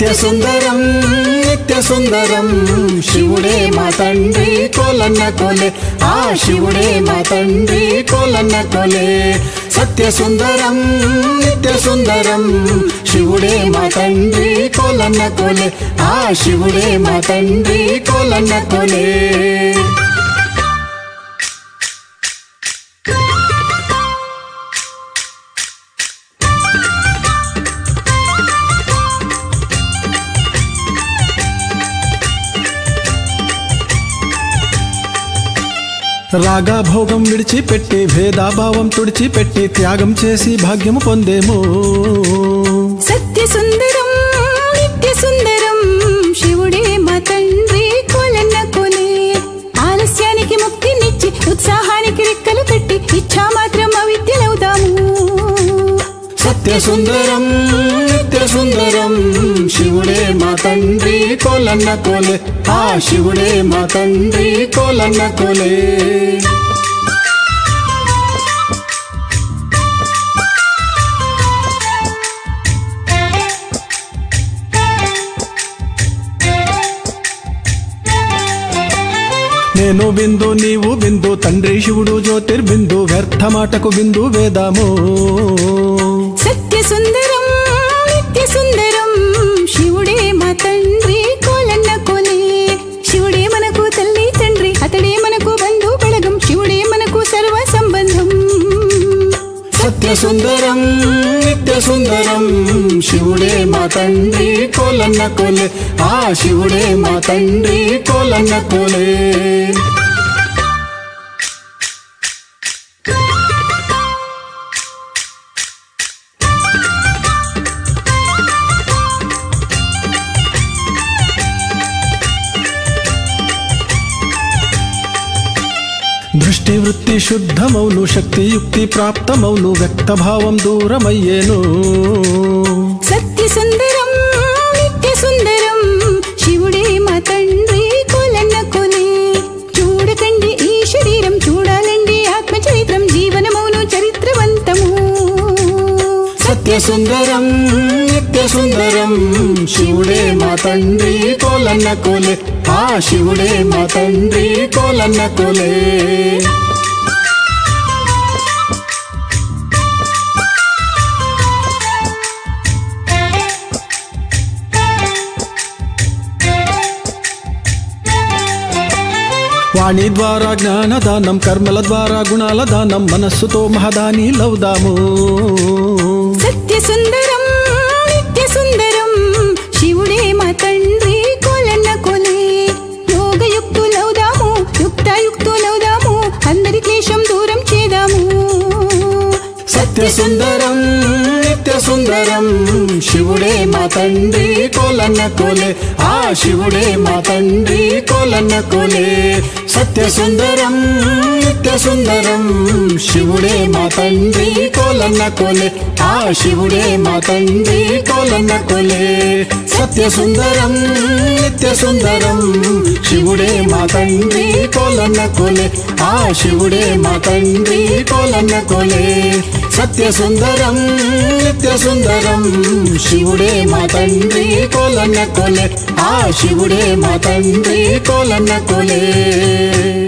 సత్య సుందరం నిత్య సుందరం శివుడే మా తండ్రి కోలన్న కోలే ఆ శివుడే మా తండ్రి కోలన్న కోలే సత్య సుందరం నిత్య సుందరం శివుడే మా తండ్రి కోలన్న కోలే ఆ శివుడే మా తండ్రి కోలన్న కోలే రాగా భోగం విడిచిపెట్టి భేదాభావం తుడిచిపెట్టి త్యాగం చేసి భాగ్యము పొందేము సత్య సుందరం నిత్య సుందరం శివుడే మా తండ్రి కోలన్న కోలే ఆలస్యానికి ముక్తినిచ్చి ఉత్సాహానికి రెక్కలు కట్టి ఇచ్చా మాత్రం అవిద్యలవుదాము సత్య సుందరం నిత్య సుందరం శివుడే మా తండ్రి కోలన్న కోలే ఆ శివుడే మా తండ్రి కోలన్న కోలే నేను బిందు నీవు బిందు తండ్రి శివుడు జ్యోతిర్బిందు వ్యర్థ మాటకు బిందు వేదాము సత్య సుందరం నిత్య సుందరం శివుడే మా తండ్రి కోలన్న కోలే శివుడే మనకు తల్లి తండ్రి అతడే మనకు బంధు బళగం శివుడే మనకు సర్వ సంబంధం సత్య సుందరం నిత్య సుందరం శివుడే మా తండ్రి కోలన్న కోలే ఆ శివుడే మా తండ్రి కోలన్న కోలే దృష్టి వృత్తి శుద్ధమౌను శక్తి యుక్తి ప్రాప్తమౌను వ్యక్త భావం దూరమయ్యేను సత్య సుందరం నిత్య సుందరం శివుడే మా తండ్రి కోలన్న కోలే చూడకండి ఈ శరీరం చూడాలండి ఆత్మ చరిత్రం జీవనమౌను చరిత్రవంతము సత్య సుందరం నిత్య సుందరం శివుడే మా తండ్రి కోలన్న కోలే ఆ శివుడే మా తండ్రి కోలన్న కోలే వాణి ద్వారా జ్ఞానదానం కర్మల ద్వారా గుణాల దానం మనస్సుతో మహదాని లవుదాము సత్య సుందరం నిత్య సుందరం శివుడే మా తండ్రి కోలన్న కోలే యోగయుక్తులవుదాము యుక్తాయుక్తులవుదాము అందరి క్లేశం దూరం చేదాము సత్య సుందరం నిత్య సుందరం శివుడే మా తండ్రి కోలన్న కోలే ఆ శివుడే మా తండ్రి కోలన్న కోలే సత్య సుందరం నిత్య సుందరం శివుడే మా తండ్రి కోలన్న కోలే ఆ శివుడే మా తండ్రి కోలన్న కోలే సత్య సుందరం నిత్య సుందరం శివుడే మా తండ్రి కోలన్న కోలే ఆ శివుడే మా తండ్రి కోలన్న కోలే సత్య సుందరం నిత్య సుందరం శివుడే మా తండ్రి కోలన్న కోలే ఆ శివుడే మా తండ్రి కోలన్న కోలే